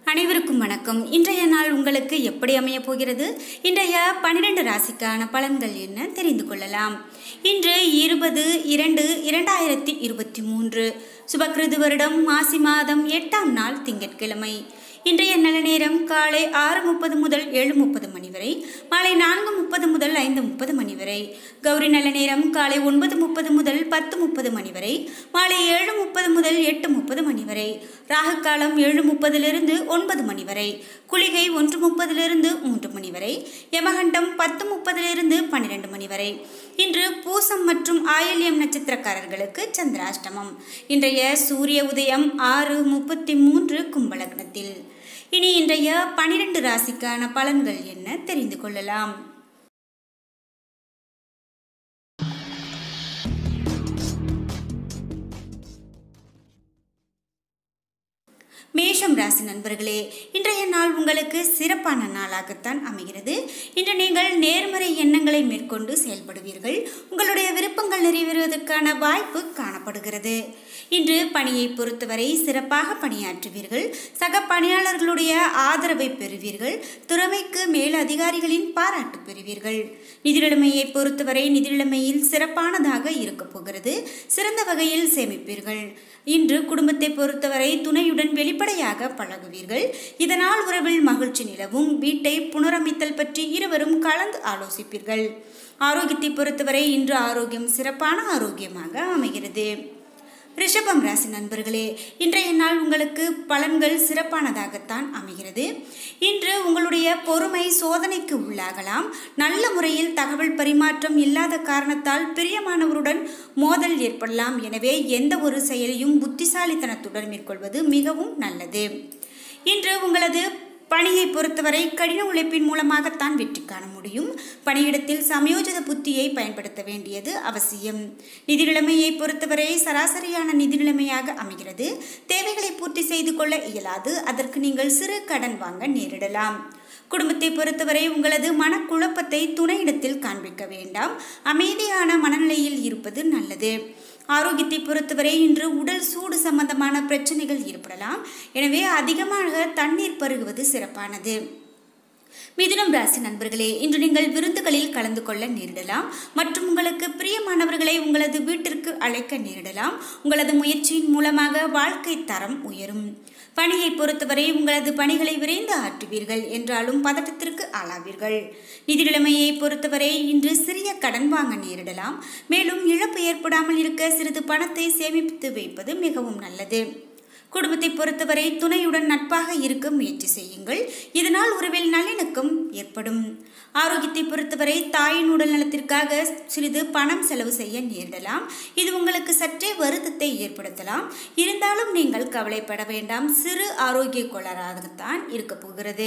அனைவருக்கும் வணக்கம் இன்றைய நாள் உங்களுக்கு எப்படி அமையப் போகிறது இன்றைய பன்னிரண்டு ராசிக்கான பலன்கள் என்ன தெரிந்து கொள்ளலாம் இன்று இருபது இரண்டு இரண்டாயிரத்தி இருபத்தி மூன்று சுபக்கிருது வருடம் மாசி மாதம் எட்டாம் நாள் திங்கட்கிழமை இன்றைய நல்ல நேரம் காலை ஆறு முப்பது முதல் ஏழு முப்பது மணி வரை மாலை நான்கு முப்பது முதல் ஐந்து முப்பது மணி வரை கௌரி நல்ல நேரம் காலை ஒன்பது முப்பது முதல் பத்து முப்பது மணி வரை மாலை ஏழு முப்பது முதல் எட்டு முப்பது மணி வரை ராகு காலம் ஏழு முப்பதிலிருந்து ஒன்பது மணி வரை குளிகை ஒன்று முப்பதிலிருந்து மூன்று மணி வரை யமகண்டம் பத்து முப்பதிலிருந்து பன்னிரெண்டு மணி வரை இன்று பூசம் மற்றும் ஆயில்யம் நட்சத்திரக்காரர்களுக்கு சந்திராஷ்டமம் இன்றைய சூரிய உதயம் ஆறு முப்பத்தி மூன்று கும்பலக்னத்தில் இனி இன்றைய பனிரெண்டு ராசிக்கான பலன்கள் என்ன தெரிந்து கொள்ளலாம் மேஷம் ராசி நண்பர்களே இன்றைய நாள் உங்களுக்கு சிறப்பான நாளாகத்தான் அமைகிறது இன்று நீங்கள் நேர்மறை எண்ணங்களை மேற்கொண்டு செயல்படுவீர்கள் உங்களுடைய விருப்பங்கள் நிறைவேறுவதற்கான வாய்ப்பு காணப்படுகிறது இன்று பணியை பொறுத்தவரை சிறப்பாக பணியாற்றுவீர்கள் சக பணியாளர்களுடைய ஆதரவை பெறுவீர்கள் திறமைக்கு மேல் அதிகாரிகளின் பாராட்டு பெறுவீர்கள் நிதி நிலைமையை பொறுத்தவரை நிதி நிலைமையில் சிறப்பானதாக இருக்கப் போகிறது சிறந்த வகையில் சேமிப்பீர்கள் இன்று குடும்பத்தை பொறுத்தவரை துணையுடன் வெளிப்படையாக பழகுவீர்கள் இதனால் உறவில் மகிழ்ச்சி நிலவும் வீட்டை புனரமைத்தல் பற்றி இருவரும் கலந்து ஆலோசிப்பீர்கள் ஆரோக்கியத்தை பொறுத்தவரை இன்று ஆரோக்கியம் சிறப்பான ஆரோக்கியமாக அமைகிறது ரிஷபம் ராசி நண்பர்களே இன்றைய நாள் உங்களுக்கு பலன்கள் சிறப்பானதாகத்தான் அமைகிறது இன்று உங்களுடைய பொறுமை சோதனைக்கு உள்ளாகலாம் நல்ல முறையில் தகவல் பரிமாற்றம் இல்லாத காரணத்தால் பிரியமானவருடன் மோதல் ஏற்படலாம் எனவே எந்த ஒரு செயலையும் புத்திசாலித்தனத்துடன் மேற்கொள்வது மிகவும் நல்லது இன்று உங்களது பணியை பொறுத்தவரை கடின உழைப்பின் மூலமாகத்தான் வெற்றி காண முடியும் பணியிடத்தில் சமயோஜித புத்தியை பயன்படுத்த வேண்டியது அவசியம் நிதி நிலைமையை பொறுத்தவரை சராசரியான நிதி நிலைமையாக அமைகிறது தேவைகளை பூர்த்தி செய்து கொள்ள இயலாது அதற்கு நீங்கள் சிறு கடன் வாங்க நேரிடலாம் குடும்பத்தை பொறுத்தவரை உங்களது மனக்குழப்பத்தை துணையிடத்தில் காண்பிக்க வேண்டாம் அமைதியான மனநிலையில் இருப்பது நல்லது ஆரோக்கியத்தை பொறுத்தவரை இன்று உடல் சூடு சம்பந்தமான பிரச்சனைகள் ஏற்படலாம் எனவே அதிகமாக தண்ணீர் பருகுவது சிறப்பானது மிதுனம் ராசி நண்பர்களே இன்று நீங்கள் விருந்துகளில் கலந்து கொள்ள நேரிடலாம் மற்றும் உங்களுக்கு பிரியமானவர்களை உங்களது வீட்டிற்கு அழைக்க நேரிடலாம் உங்களது முயற்சியின் மூலமாக வாழ்க்கை தரம் உயரும் பணியை பொறுத்தவரை உங்களது பணிகளை விரைந்து ஆற்றுவீர்கள் என்றாலும் பதட்டத்திற்கு ஆளாவீர்கள் நிதி நிலைமையை பொறுத்தவரை இன்று சிறிய கடன் வாங்க நேரிடலாம் மேலும் இழப்பு ஏற்படாமல் இருக்க சிறிது பணத்தை சேமித்து வைப்பது மிகவும் நல்லது குடும்பத்தை பொறுத்தவரை துணையுடன் நட்பாக இருக்க முயற்சி செய்யுங்கள் இதனால் உறவில் நல்லிணக்கம் ஏற்படும் ஆரோக்கியத்தை பொறுத்தவரை தாயின் உடல் நலத்திற்காக சிறிது பணம் செலவு செய்ய நேரிடலாம் இது உங்களுக்கு சற்றே வருத்தத்தை ஏற்படுத்தலாம் இருந்தாலும் நீங்கள் கவலைப்பட வேண்டாம் சிறு ஆரோக்கிய கோளாறாகத்தான் இருக்க போகிறது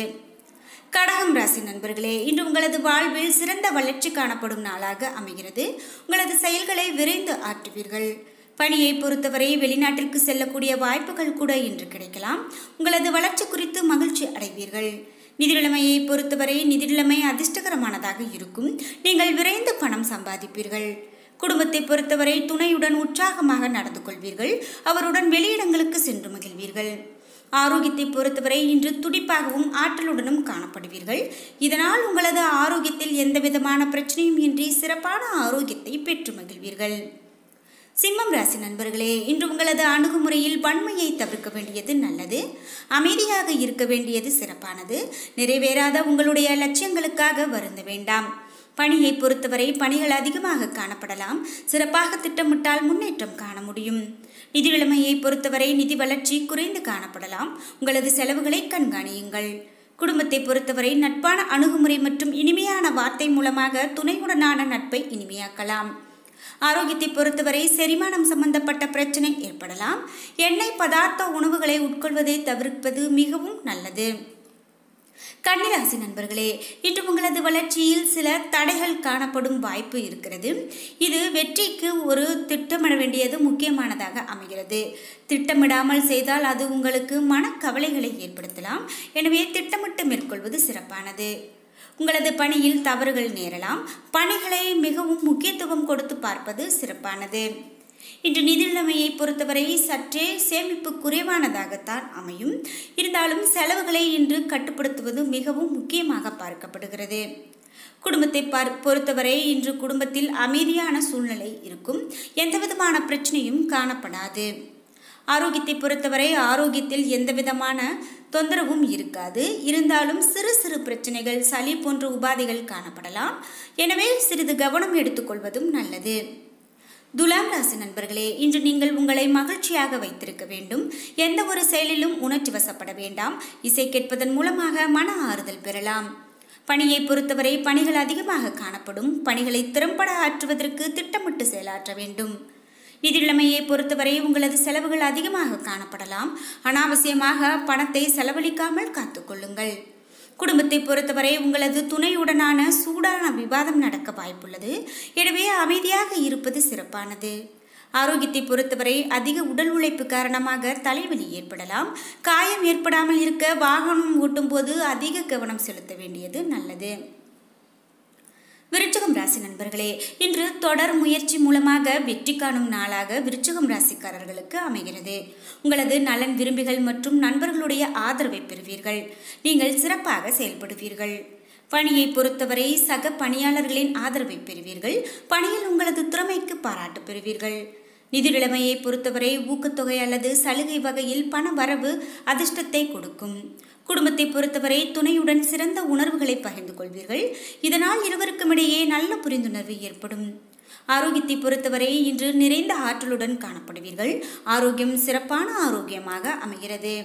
கடகம் ராசி நண்பர்களே இன்று உங்களது வாழ்வில் சிறந்த வளர்ச்சி காணப்படும் நாளாக அமைகிறது உங்களது செயல்களை விரைந்து ஆற்றுவீர்கள் பணியை பொறுத்தவரை வெளிநாட்டிற்கு செல்லக்கூடிய வாய்ப்புகள் கூட இன்று கிடைக்கலாம் உங்களது வளர்ச்சி குறித்து மகிழ்ச்சி அடைவீர்கள் நிதி நிலைமையை பொறுத்தவரை நிதி நிலைமை அதிர்ஷ்டகரமானதாக இருக்கும் நீங்கள் விரைந்து பணம் சம்பாதிப்பீர்கள் குடும்பத்தை பொறுத்தவரை துணையுடன் உற்சாகமாக நடந்து கொள்வீர்கள் அவருடன் வெளியிடங்களுக்கு சென்று மகிழ்வீர்கள் ஆரோக்கியத்தை பொறுத்தவரை இன்று துடிப்பாகவும் ஆற்றலுடனும் காணப்படுவீர்கள் இதனால் உங்களது ஆரோக்கியத்தில் எந்தவிதமான பிரச்சனையும் இன்றி சிறப்பான ஆரோக்கியத்தை பெற்று மகிழ்வீர்கள் சிம்மம் ராசி நண்பர்களே இன்று உங்களது அணுகுமுறையில் வன்மையை தவிர்க்க வேண்டியது நல்லது அமைதியாக இருக்க வேண்டியது சிறப்பானது நிறைவேறாத உங்களுடைய லட்சியங்களுக்காக வருந்த வேண்டாம் பணியை பொறுத்தவரை பணிகள் அதிகமாக காணப்படலாம் சிறப்பாக திட்டமிட்டால் முன்னேற்றம் காண முடியும் நிதி நிலைமையை பொறுத்தவரை நிதி வளர்ச்சி குறைந்து காணப்படலாம் உங்களது செலவுகளை கண்காணியுங்கள் குடும்பத்தை பொறுத்தவரை நட்பான அணுகுமுறை மற்றும் இனிமையான வார்த்தை மூலமாக துணையுடனான நட்பை இனிமையாக்கலாம் ஆரோக்கியத்தை பொறுத்தவரை செரிமானம் சம்பந்தப்பட்ட பிரச்சனை ஏற்படலாம் எண்ணெய் பதார்த்த உணவுகளை உட்கொள்வதை தவிர்ப்பது மிகவும் நல்லது கன்னிராசி நண்பர்களே இன்று உங்களது வளர்ச்சியில் சில தடைகள் காணப்படும் வாய்ப்பு இருக்கிறது இது வெற்றிக்கு ஒரு திட்டமிட வேண்டியது முக்கியமானதாக அமைகிறது திட்டமிடாமல் செய்தால் அது உங்களுக்கு மனக்கவலைகளை ஏற்படுத்தலாம் எனவே திட்டமிட்டு மேற்கொள்வது சிறப்பானது உங்களது பணியில் தவறுகள் நேரலாம் பணிகளை மிகவும் முக்கியத்துவம் கொடுத்து பார்ப்பது சிறப்பானது இன்று நிதி நிலைமையை பொறுத்தவரை சற்றே சேமிப்பு குறைவானதாகத்தான் அமையும் இருந்தாலும் செலவுகளை இன்று கட்டுப்படுத்துவது மிகவும் முக்கியமாக பார்க்கப்படுகிறது குடும்பத்தை பார் பொறுத்தவரை இன்று குடும்பத்தில் அமைதியான சூழ்நிலை இருக்கும் எந்தவிதமான பிரச்சனையும் காணப்படாது ஆரோக்கியத்தை பொறுத்தவரை ஆரோக்கியத்தில் எந்த விதமான தொந்தரவும் இருக்காது இருந்தாலும் சிறு சிறு பிரச்சனைகள் சளி போன்ற உபாதைகள் காணப்படலாம் எனவே சிறிது கவனம் எடுத்துக்கொள்வதும் நல்லது துலாம் ராசி நண்பர்களே இன்று நீங்கள் உங்களை மகிழ்ச்சியாக வைத்திருக்க வேண்டும் எந்த ஒரு செயலிலும் உணர்ச்சி வசப்பட வேண்டாம் இசை கேட்பதன் மூலமாக மன ஆறுதல் பெறலாம் பணியை பொறுத்தவரை பணிகள் அதிகமாக காணப்படும் பணிகளை திறம்பட ஆற்றுவதற்கு திட்டமிட்டு செயலாற்ற வேண்டும் நிதி நிலைமையை பொறுத்தவரை உங்களது செலவுகள் அதிகமாக காணப்படலாம் அனாவசியமாக பணத்தை செலவழிக்காமல் காத்துக்கொள்ளுங்கள் குடும்பத்தை பொறுத்தவரை உங்களது துணையுடனான சூடான விவாதம் நடக்க வாய்ப்புள்ளது எனவே அமைதியாக இருப்பது சிறப்பானது ஆரோக்கியத்தை பொறுத்தவரை அதிக உடல் உழைப்பு காரணமாக தலைவலி ஏற்படலாம் காயம் ஏற்படாமல் இருக்க வாகனம் ஓட்டும்போது அதிக கவனம் செலுத்த வேண்டியது நல்லது விருச்சகம் ராசி நண்பர்களே இன்று தொடர் முயற்சி மூலமாக வெற்றி காணும் நாளாக விருச்சகம் ராசிக்காரர்களுக்கு அமைகிறது உங்களது நலன் விரும்பிகள் மற்றும் நண்பர்களுடைய ஆதரவை பெறுவீர்கள் நீங்கள் சிறப்பாக செயல்படுவீர்கள் பணியை பொறுத்தவரை சக பணியாளர்களின் ஆதரவை பெறுவீர்கள் பணியில் உங்களது திறமைக்கு பாராட்டு பெறுவீர்கள் நிதி நிலைமையை பொறுத்தவரை ஊக்கத்தொகை அல்லது சலுகை வகையில் பண வரவு அதிர்ஷ்டத்தை கொடுக்கும் குடும்பத்தை பொறுத்தவரை துணையுடன் சிறந்த உணர்வுகளை பகிர்ந்து கொள்வீர்கள் இதனால் இருவருக்கும் இடையே நல்ல புரிந்துணர்வு ஏற்படும் ஆரோக்கியத்தை பொறுத்தவரை இன்று நிறைந்த ஆற்றலுடன் காணப்படுவீர்கள் ஆரோக்கியம் சிறப்பான ஆரோக்கியமாக அமைகிறது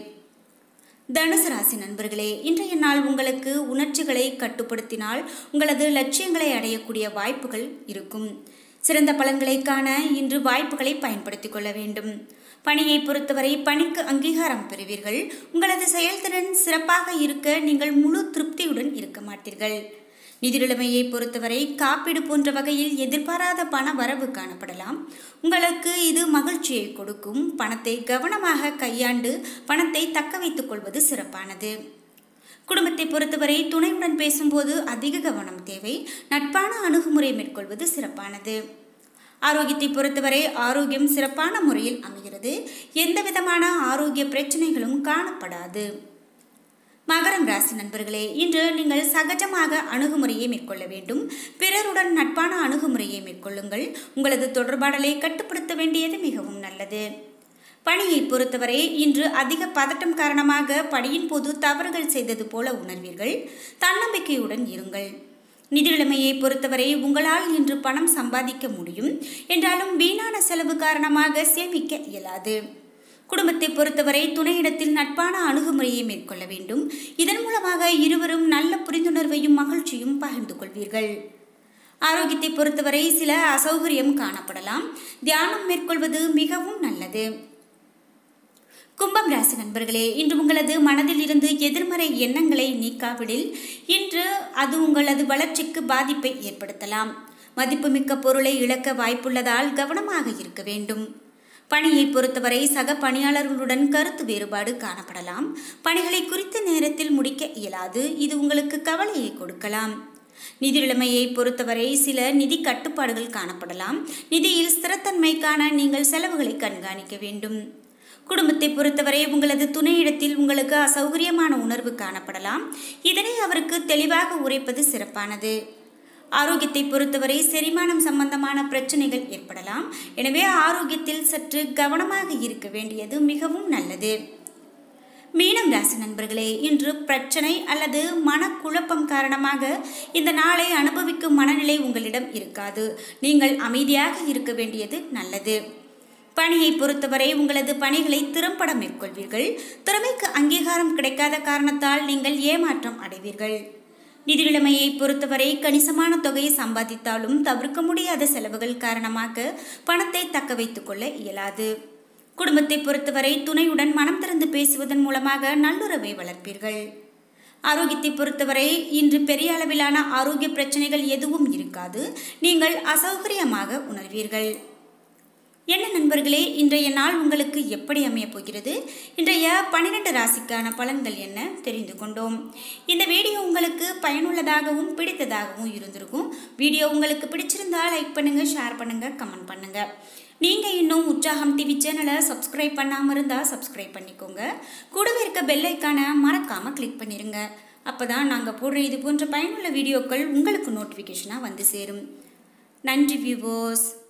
தனுசு ராசி நண்பர்களே இன்றைய நாள் உங்களுக்கு உணர்ச்சிகளை கட்டுப்படுத்தினால் உங்களது லட்சியங்களை அடையக்கூடிய வாய்ப்புகள் இருக்கும் சிறந்த பலன்களை காண இன்று வாய்ப்புகளை பயன்படுத்திக் கொள்ள வேண்டும் பணியை பொறுத்தவரை பணிக்கு அங்கீகாரம் பெறுவீர்கள் உங்களது செயல்திறன் சிறப்பாக இருக்க நீங்கள் முழு திருப்தியுடன் இருக்க மாட்டீர்கள் நிதி நிலைமையை பொறுத்தவரை காப்பீடு போன்ற வகையில் எதிர்பாராத பண வரவு காணப்படலாம் உங்களுக்கு இது மகிழ்ச்சியை கொடுக்கும் பணத்தை கவனமாக கையாண்டு பணத்தை தக்க வைத்துக் கொள்வது சிறப்பானது குடும்பத்தை பொறுத்தவரை துணையுடன் பேசும்போது அதிக கவனம் தேவை நட்பான அணுகுமுறை மேற்கொள்வது சிறப்பானது ஆரோக்கியத்தை பொறுத்தவரை ஆரோக்கியம் சிறப்பான முறையில் அமைகிறது எந்த விதமான ஆரோக்கிய பிரச்சனைகளும் காணப்படாது மகரம் ராசி நண்பர்களே இன்று நீங்கள் சகஜமாக அணுகுமுறையை மேற்கொள்ள வேண்டும் பிறருடன் நட்பான அணுகுமுறையை மேற்கொள்ளுங்கள் உங்களது தொடர்பாடலை கட்டுப்படுத்த வேண்டியது மிகவும் நல்லது பணியை பொறுத்தவரை இன்று அதிக பதட்டம் காரணமாக பணியின் போது தவறுகள் செய்தது போல உணர்வீர்கள் தன்னம்பிக்கையுடன் இருங்கள் நிதி நிலைமையை பொறுத்தவரை உங்களால் இன்று பணம் சம்பாதிக்க முடியும் என்றாலும் வீணான செலவு காரணமாக சேமிக்க இயலாது குடும்பத்தை பொறுத்தவரை துணையிடத்தில் நட்பான அணுகுமுறையை மேற்கொள்ள வேண்டும் இதன் மூலமாக இருவரும் நல்ல புரிந்துணர்வையும் மகிழ்ச்சியும் பகிர்ந்து கொள்வீர்கள் ஆரோக்கியத்தை பொறுத்தவரை சில அசௌகரியம் காணப்படலாம் தியானம் மேற்கொள்வது மிகவும் நல்லது கும்பம் ராசி நண்பர்களே இன்று உங்களது மனதில் இருந்து எதிர்மறை எண்ணங்களை நீக்காவிடில் இன்று அது உங்களது வளர்ச்சிக்கு பாதிப்பை ஏற்படுத்தலாம் மதிப்புமிக்க பொருளை இழக்க வாய்ப்புள்ளதால் கவனமாக இருக்க வேண்டும் பணியை பொறுத்தவரை சக பணியாளர்களுடன் கருத்து வேறுபாடு காணப்படலாம் பணிகளை குறித்த நேரத்தில் முடிக்க இயலாது இது உங்களுக்கு கவலையை கொடுக்கலாம் நிதி நிலைமையை பொறுத்தவரை சில நிதி கட்டுப்பாடுகள் காணப்படலாம் நிதியில் ஸ்திரத்தன்மைக்கான நீங்கள் செலவுகளை கண்காணிக்க வேண்டும் குடும்பத்தை பொறுத்தவரை உங்களது துணையிடத்தில் உங்களுக்கு அசௌகரியமான உணர்வு காணப்படலாம் இதனை அவருக்கு தெளிவாக உரைப்பது சிறப்பானது ஆரோக்கியத்தை பொறுத்தவரை செரிமானம் சம்பந்தமான பிரச்சனைகள் ஏற்படலாம் எனவே ஆரோக்கியத்தில் சற்று கவனமாக இருக்க வேண்டியது மிகவும் நல்லது மீனம் ராசி நண்பர்களே இன்று பிரச்சனை அல்லது மனக்குழப்பம் காரணமாக இந்த நாளை அனுபவிக்கும் மனநிலை உங்களிடம் இருக்காது நீங்கள் அமைதியாக இருக்க வேண்டியது நல்லது பணியை பொறுத்தவரை உங்களது பணிகளை திறம்பட மேற்கொள்வீர்கள் திறமைக்கு அங்கீகாரம் கிடைக்காத காரணத்தால் நீங்கள் ஏமாற்றம் அடைவீர்கள் நிதி நிலைமையை பொறுத்தவரை கணிசமான தொகையை சம்பாதித்தாலும் தவிர்க்க முடியாத செலவுகள் காரணமாக பணத்தை தக்க வைத்துக் கொள்ள இயலாது குடும்பத்தை பொறுத்தவரை துணையுடன் மனம் திறந்து பேசுவதன் மூலமாக நல்லுறவை வளர்ப்பீர்கள் ஆரோக்கியத்தை பொறுத்தவரை இன்று பெரிய அளவிலான ஆரோக்கிய பிரச்சனைகள் எதுவும் இருக்காது நீங்கள் அசௌகரியமாக உணர்வீர்கள் என்ன நண்பர்களே இன்றைய நாள் உங்களுக்கு எப்படி அமையப் போகிறது இன்றைய பன்னிரெண்டு ராசிக்கான பலன்கள் என்ன தெரிந்து கொண்டோம் இந்த வீடியோ உங்களுக்கு பயனுள்ளதாகவும் பிடித்ததாகவும் இருந்திருக்கும் வீடியோ உங்களுக்கு பிடிச்சிருந்தா லைக் பண்ணுங்க ஷேர் பண்ணுங்க கமெண்ட் பண்ணுங்க நீங்கள் இன்னும் உற்சாகம் டிவி சேனலை சப்ஸ்கிரைப் பண்ணாமல் இருந்தால் சப்ஸ்கிரைப் பண்ணிக்கோங்க கூடவே இருக்க பெல் ஐக்கானை மறக்காமல் கிளிக் பண்ணிடுங்க அப்போ தான் நாங்கள் போடுற இது போன்ற பயனுள்ள வீடியோக்கள் உங்களுக்கு நோட்டிஃபிகேஷனாக வந்து சேரும் நன்றி வியூவர்ஸ்